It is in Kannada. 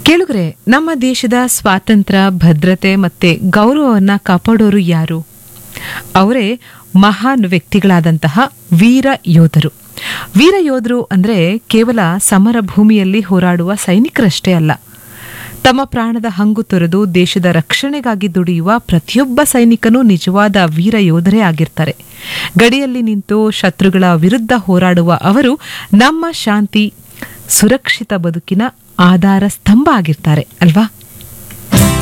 ಕೇಳುಗರೆ ನಮ್ಮ ದೇಶದ ಸ್ವಾತಂತ್ರ್ಯ ಭದ್ರತೆ ಮತ್ತೆ ಗೌರವವನ್ನ ಕಾಪಾಡೋರು ಯಾರು ಅವರೇ ಮಹಾನ್ ವ್ಯಕ್ತಿಗಳಾದಂತಹ ವೀರ ಯೋಧರು ವೀರ ಯೋಧರು ಅಂದ್ರೆ ಕೇವಲ ಸಮರ ಭೂಮಿಯಲ್ಲಿ ಹೋರಾಡುವ ಸೈನಿಕರಷ್ಟೇ ಅಲ್ಲ ತಮ್ಮ ಪ್ರಾಣದ ಹಂಗು ತೊರೆದು ದೇಶದ ರಕ್ಷಣೆಗಾಗಿ ದುಡಿಯುವ ಪ್ರತಿಯೊಬ್ಬ ಸೈನಿಕನೂ ನಿಜವಾದ ವೀರ ಯೋಧರೇ ಆಗಿರ್ತಾರೆ ಗಡಿಯಲ್ಲಿ ನಿಂತು ಶತ್ರುಗಳ ವಿರುದ್ಧ ಹೋರಾಡುವ ಅವರು ನಮ್ಮ ಶಾಂತಿ ಸುರಕ್ಷಿತ ಬದುಕಿನ ಆಧಾರ ಸ್ತಂಭ ಆಗಿರ್ತಾರೆ ಅಲ್ವಾ